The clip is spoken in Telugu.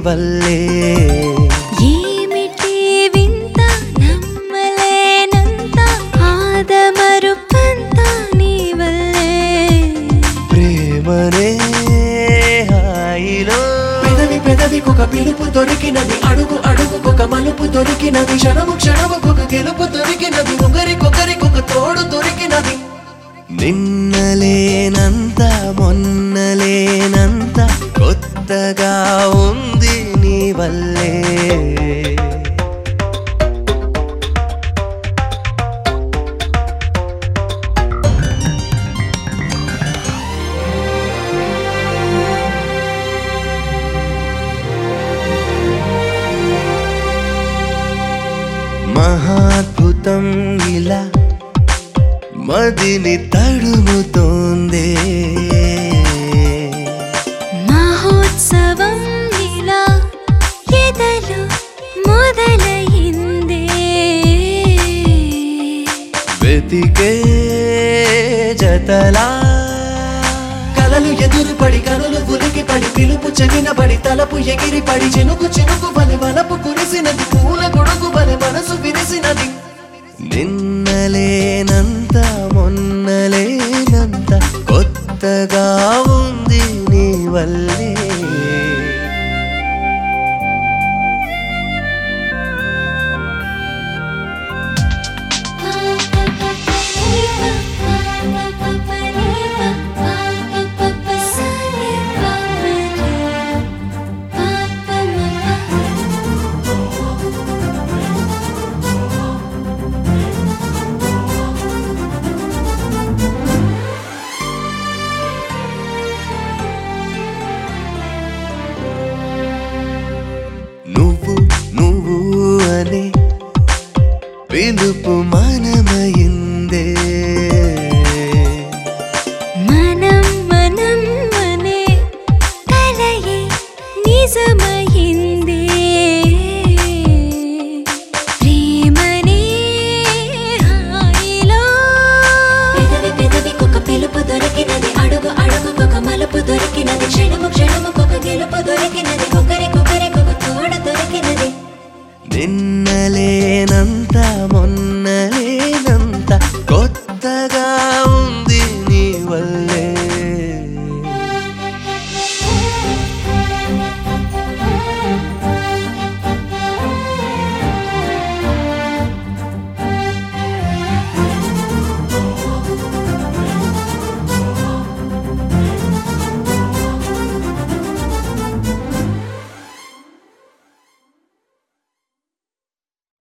వల్లే ఏమిటి వింత నమ్మలేనంత ఆదమరుపంత నీ వల్లే ప్రేమనే హాయిలో పెదవి పెదవికొక పిలుపు దొరికినది అడుగు అడుగుకొక మలుపు దొరికినది క్షణము క్షణముకొక గెలుపు దొరికినది ఒకరికొకరికొక తోడు దొరికినది నిన్నలేనంత మొన్నలేనంత కొత్తగా ఉంది నీ వల్లే మహాద్భుతం ఇలా మదిని తడుముతోందే మహోత్సవం ఇలా ఎదలు మొదలైందే వెతికే జతలా కలలు ఎదురుపడి కనులు ఉలికి పడి పిలుపు చెవినబడి తలపు ఎగిరి పడి చినుకు చినుకు బలి వలపు కురిసినది పూల గొడుగు బలి మనసు విరిసినది నిన్నలేనంత మొన్నలేనంత కొత్తగా ఉంది నీ వల్లే నువ్వు నువ్వు అనే పిలుపు మనమయిందే మనం మనం అనే కలయే నిజమయిందే ప్రేమనే హాయిలో పెదవి పెదవికొక పిలుపు దొరికినది అడుగు అడుగుకొక మలుపు దొరికినది క్షణము క్షణముకొక గెలుపు దొరికినది ఒకరికొకరికొక తోడ దొరికినది నిన్నలేనంత